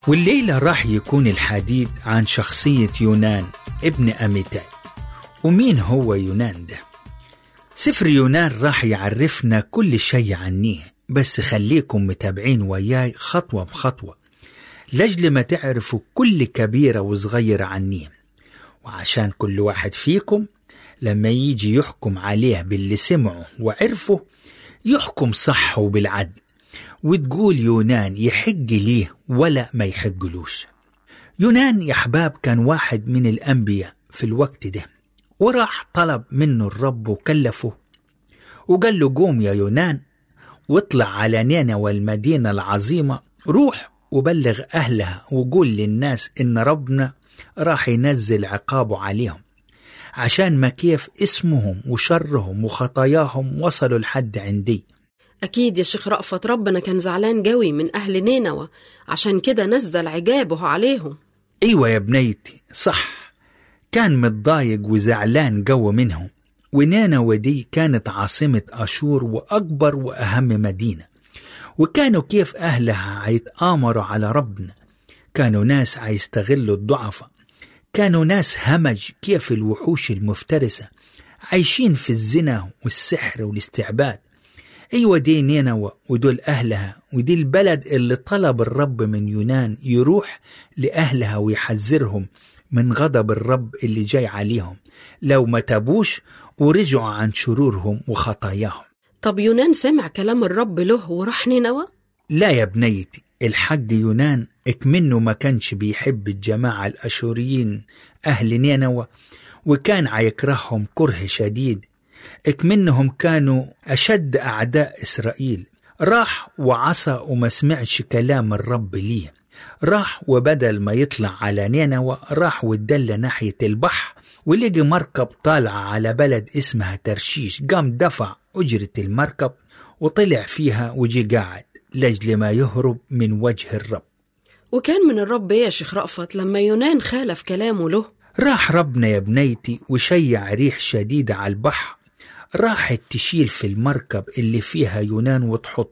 والليلة راح يكون الحديث عن شخصية يونان ابن أميتاي ومين هو يونان ده؟ سفر يونان راح يعرفنا كل شيء عنيه بس خليكم متابعين وياي خطوة بخطوة لجل ما تعرفوا كل كبيرة وصغيرة عنيه وعشان كل واحد فيكم لما يجي يحكم عليه باللي سمعه وعرفه يحكم صح وبالعدل وتقول يونان يحق ليه ولا ما يحقلوش يونان يا حباب كان واحد من الأنبياء في الوقت ده وراح طلب منه الرب وكلفه وقال له قوم يا يونان واطلع على نينوى المدينة العظيمة روح وبلغ أهلها وقول للناس إن ربنا راح ينزل عقابه عليهم عشان ما كيف اسمهم وشرهم وخطاياهم وصلوا لحد عندي أكيد يا شيخ رأفت ربنا كان زعلان قوي من أهل نينوى عشان كده نزل عجابه عليهم أيوة يا بنيتي صح كان متضايق وزعلان قوي منهم ونينوى دي كانت عاصمة أشور وأكبر وأهم مدينة وكانوا كيف أهلها هيتآمروا على ربنا كانوا ناس هيستغلوا الضعفاء كانوا ناس همج كيف الوحوش المفترسة عايشين في الزنا والسحر والاستعباد أيوة دي نينوى ودول أهلها ودي البلد اللي طلب الرب من يونان يروح لأهلها ويحذرهم من غضب الرب اللي جاي عليهم لو ما تابوش ورجعوا عن شرورهم وخطاياهم طب يونان سمع كلام الرب له وراح نينوى لا يا بنيتي الحق يونان اكمنه ما كانش بيحب الجماعة الأشوريين أهل نينوى وكان عيكرههم كره شديد اكمنهم كانوا أشد أعداء إسرائيل راح وعصى وما سمعش كلام الرب ليه راح وبدل ما يطلع على نينوى راح واتدلى ناحية البحر ولقي مركب طالعة على بلد اسمها ترشيش قام دفع أجرة المركب وطلع فيها وجي قاعد لجل ما يهرب من وجه الرب وكان من الرب إيه يا شيخ رأفت لما يونان خالف كلامه له راح ربنا يا بنيتي وشيع ريح شديدة على البحر راحت تشيل في المركب اللي فيها يونان وتحط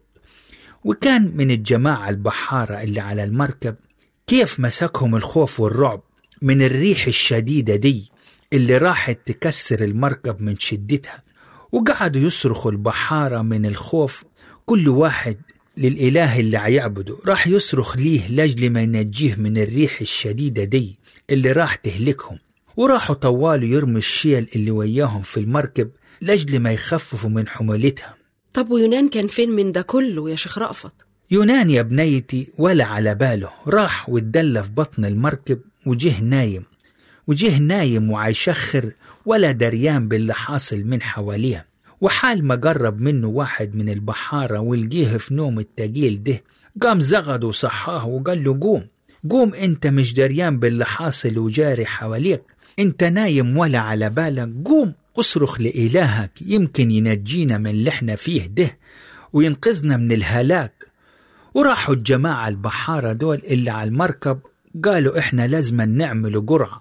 وكان من الجماعة البحارة اللي على المركب كيف مسكهم الخوف والرعب من الريح الشديدة دي اللي راحت تكسر المركب من شدتها وقعدوا يصرخوا البحارة من الخوف كل واحد للإله اللي عيعبده راح يصرخ ليه لجل ما ينجيه من الريح الشديدة دي اللي راح تهلكهم وراحوا طوالوا يرموا الشيل اللي وياهم في المركب لجل ما يخففوا من حمولتها طب ويونان كان فين من ده كله يا شيخ رأفت يونان يا بنيتي ولا على باله راح واتدلى في بطن المركب وجه نايم وجه نايم وعيشخر ولا دريان باللي حاصل من حواليه وحال ما قرب منه واحد من البحارة ولقيه في نوم التقيل ده قام زغد وصحاه وقال له قوم قوم انت مش دريان باللي حاصل وجاري حواليك انت نايم ولا على بالك قوم اصرخ لإلهك يمكن ينجينا من اللي احنا فيه ده وينقذنا من الهلاك وراحوا الجماعة البحارة دول اللي على المركب قالوا احنا لازم نعملوا قرعة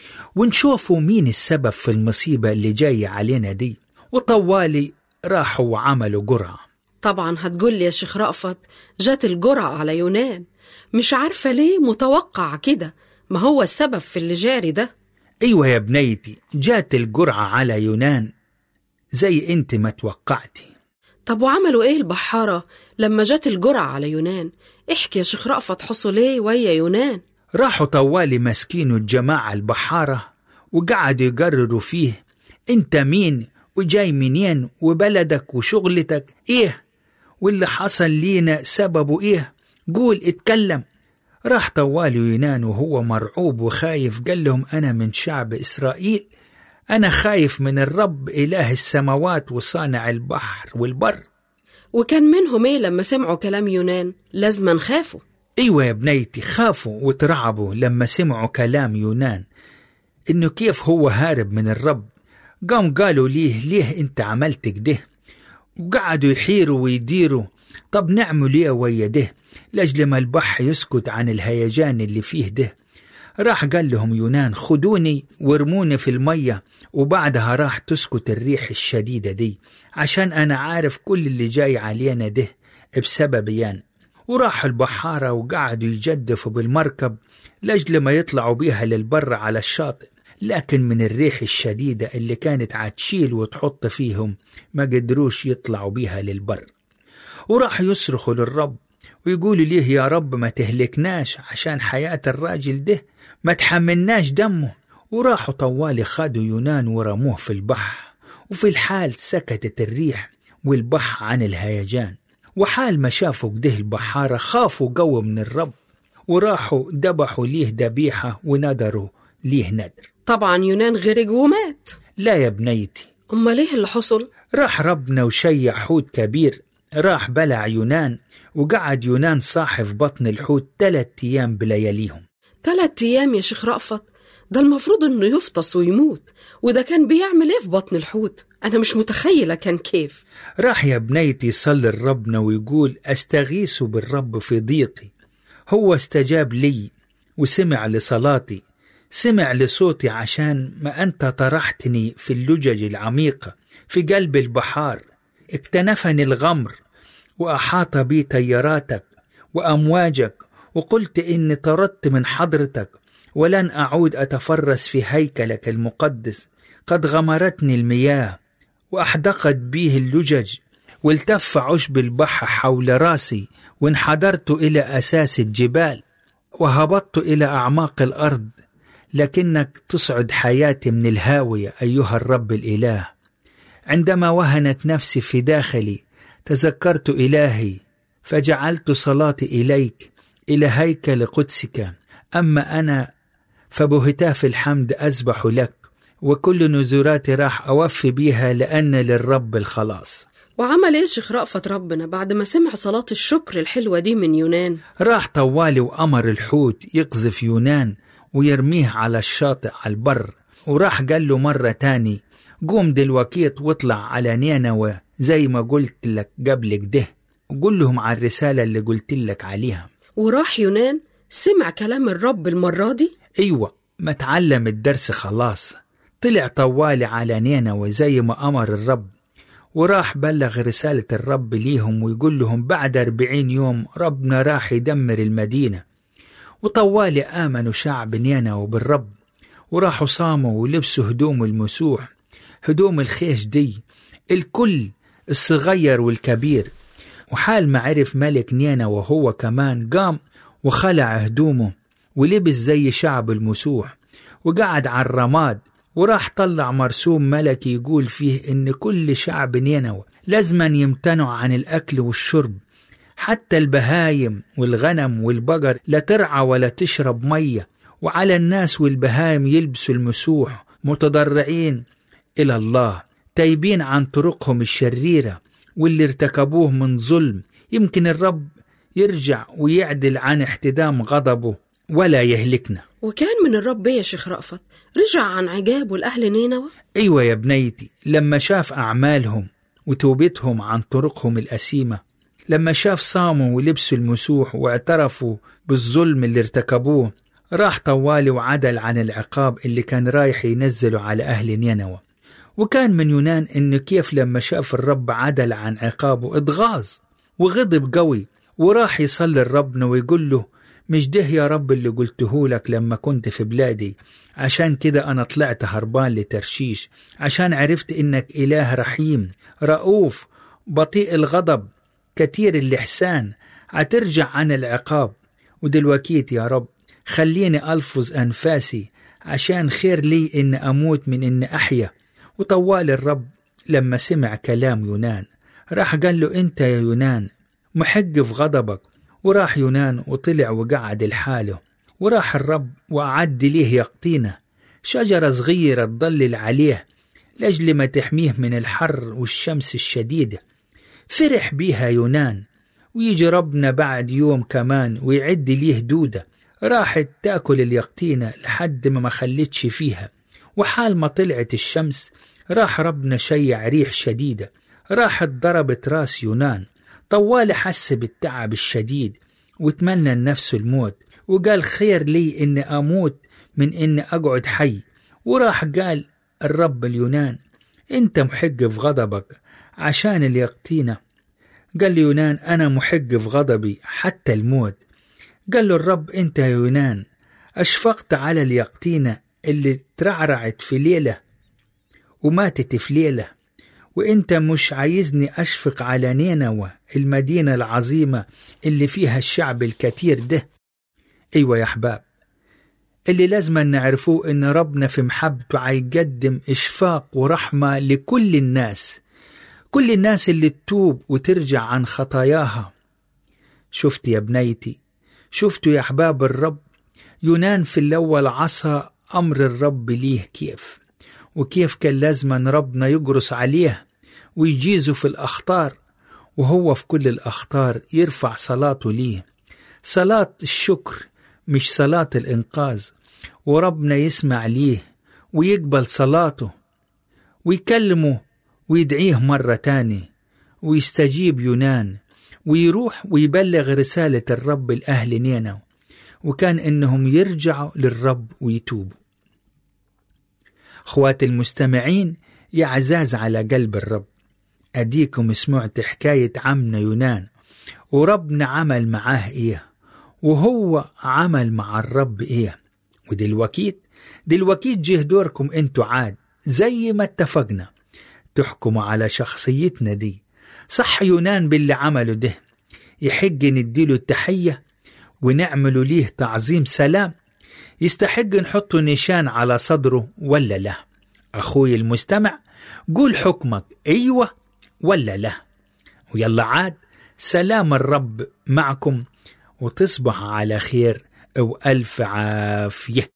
ونشوفوا مين السبب في المصيبة اللي جاية علينا دي وطوالي راحوا وعملوا قرعة طبعا هتقول لي يا شيخ رأفت جات الجرعة على يونان مش عارفة ليه متوقع كده ما هو السبب في اللي جاري ده ايوه يا بنيتي جات القرعة على يونان زي انت ما توقعتي طب وعملوا ايه البحارة لما جات الجرعة على يونان احكي يا شيخ رأفت حصل ايه ويا يونان راحوا طوالي مسكينه الجماعة البحارة وقعدوا يقرروا فيه انت مين وجاي منين وبلدك وشغلتك ايه واللي حصل لينا سببه ايه قول اتكلم راح طوال يونان وهو مرعوب وخايف قال لهم أنا من شعب إسرائيل أنا خايف من الرب إله السماوات وصانع البحر والبر وكان منهم ايه لما سمعوا كلام يونان لازما خافوا أيوة يا بنيتي خافوا وترعبوا لما سمعوا كلام يونان إنه كيف هو هارب من الرب قام قالوا ليه ليه أنت عملت كده وقعدوا يحيروا ويديروا طب نعمل ايه ويا ده لأجل ما البحر يسكت عن الهيجان اللي فيه ده راح قال لهم يونان خدوني وارموني في المية وبعدها راح تسكت الريح الشديدة دي عشان أنا عارف كل اللي جاي علينا ده بسبب يان وراحوا البحارة وقعدوا يجدفوا بالمركب لأجل ما يطلعوا بيها للبر على الشاطئ لكن من الريح الشديدة اللي كانت عتشيل وتحط فيهم ما قدروش يطلعوا بيها للبر وراحوا يصرخوا للرب ويقولوا ليه يا رب ما تهلكناش عشان حياة الراجل ده ما تحملناش دمه وراحوا طوالي خدوا يونان ورموه في البحر وفي الحال سكتت الريح والبحر عن الهيجان وحال ما شافوا كده البحارة خافوا قوي من الرب وراحوا ذبحوا ليه ذبيحة ونذروا ليه نذر طبعا يونان غرق ومات لا يا بنيتي أمال إيه اللي حصل؟ راح ربنا وشيع حوت كبير راح بلع يونان وقعد يونان صاحي في بطن الحوت ثلاث أيام بلياليهم تلات أيام يا شيخ رأفت ده المفروض إنه يفطس ويموت وده كان بيعمل إيه في بطن الحوت؟ أنا مش متخيلة كان كيف راح يا بنيتي يصلي لربنا ويقول أستغيث بالرب في ضيقي هو استجاب لي وسمع لصلاتي سمع لصوتي عشان ما أنت طرحتني في اللجج العميقة في قلب البحار اكتنفني الغمر وأحاط بي تياراتك وأمواجك وقلت إني طردت من حضرتك ولن أعود أتفرس في هيكلك المقدس قد غمرتني المياه وأحدقت به اللجج والتف عشب البحر حول راسي وانحدرت إلى أساس الجبال وهبطت إلى أعماق الأرض لكنك تصعد حياتي من الهاوية أيها الرب الإله عندما وهنت نفسي في داخلي تذكرت إلهي فجعلت صلاتي إليك إلى هيكل قدسك أما أنا فبهتاف الحمد أسبح لك وكل نزوراتي راح أوفي بيها لأن للرب الخلاص وعمل إيه شيخ رأفت ربنا بعد ما سمع صلاة الشكر الحلوة دي من يونان راح طوالي وأمر الحوت يقذف يونان ويرميه على الشاطئ على البر وراح قال له مرة تاني قوم دلوقيت واطلع على نينوى زي ما قلت لك قبل كده وقول لهم على الرسالة اللي قلت لك عليها وراح يونان سمع كلام الرب المرة دي أيوة ما تعلم الدرس خلاص طلع طوالي على نينوى زي ما أمر الرب وراح بلغ رسالة الرب ليهم ويقول لهم بعد أربعين يوم ربنا راح يدمر المدينة وطوالي آمنوا شعب نينوى بالرب وراحوا صاموا ولبسوا هدوم المسوح هدوم الخيش دي الكل الصغير والكبير وحال ما عرف ملك نينا وهو كمان قام وخلع هدومه ولبس زي شعب المسوح وقعد على الرماد وراح طلع مرسوم ملكي يقول فيه إن كل شعب نينوى لازما يمتنع عن الأكل والشرب حتى البهايم والغنم والبقر لا ترعى ولا تشرب مية وعلى الناس والبهايم يلبسوا المسوح متضرعين إلى الله تايبين عن طرقهم الشريرة واللي ارتكبوه من ظلم يمكن الرب يرجع ويعدل عن احتدام غضبه ولا يهلكنا وكان من الرب إيه يا شيخ رأفت رجع عن عجابه لأهل نينوى أيوة يا بنيتي لما شاف أعمالهم وتوبتهم عن طرقهم الأسيمة لما شاف صاموا ولبسوا المسوح واعترفوا بالظلم اللي ارتكبوه راح طوالي وعدل عن العقاب اللي كان رايح ينزله على أهل نينوى وكان من يونان إنه كيف لما شاف الرب عدل عن عقابه اتغاظ وغضب قوي وراح يصلي لربنا ويقول له مش ده يا رب اللي قلته لك لما كنت في بلادي عشان كده أنا طلعت هربان لترشيش عشان عرفت إنك إله رحيم رؤوف بطيء الغضب كتير الإحسان هترجع عن العقاب ودلوقيت يا رب خليني ألفظ أنفاسي عشان خير لي إن أموت من إن أحيا وطوال الرب لما سمع كلام يونان راح قال له أنت يا يونان محق في غضبك وراح يونان وطلع وقعد لحاله وراح الرب وأعد ليه يقطينه شجرة صغيرة تضلل عليه لأجل ما تحميه من الحر والشمس الشديدة فرح بيها يونان ويجي ربنا بعد يوم كمان ويعد ليه دودة راحت تاكل اليقطينة لحد ما ما خلتش فيها وحال ما طلعت الشمس راح ربنا شيع ريح شديدة راحت ضربت راس يونان طوال حس بالتعب الشديد وتمنى لنفسه الموت وقال خير لي إني أموت من إني أقعد حي وراح قال الرب اليونان أنت محق في غضبك عشان اليقطينة قال له يونان أنا محق في غضبي حتى الموت قال له الرب أنت يا يونان أشفقت على اليقطينة اللي ترعرعت في ليلة وماتت في ليلة وانت مش عايزني اشفق على نينوى المدينة العظيمة اللي فيها الشعب الكتير ده ايوه يا احباب اللي لازم نعرفوه ان ربنا في محبته هيقدم اشفاق ورحمة لكل الناس كل الناس اللي تتوب وترجع عن خطاياها شفت يا بنيتي شفتوا يا احباب الرب يونان في الاول عصى امر الرب ليه كيف وكيف كان لازما ربنا يجرس عليه ويجيزه في الأخطار وهو في كل الأخطار يرفع صلاته ليه صلاة الشكر مش صلاة الإنقاذ وربنا يسمع ليه ويقبل صلاته ويكلمه ويدعيه مرة تاني ويستجيب يونان ويروح ويبلغ رسالة الرب الأهل نينو وكان إنهم يرجعوا للرب ويتوبوا اخوات المستمعين يا عزاز على قلب الرب أديكم سمعت حكاية عمنا يونان وربنا عمل معاه إيه وهو عمل مع الرب إيه ودلوكيت دلوكيت جه دوركم انتوا عاد زي ما اتفقنا تحكموا على شخصيتنا دي صح يونان باللي عمله ده يحق نديله التحية ونعمله ليه تعظيم سلام يستحق نحط نشان على صدره ولا لا أخوي المستمع قول حكمك أيوة ولا لا ويلا عاد سلام الرب معكم وتصبح على خير وألف عافية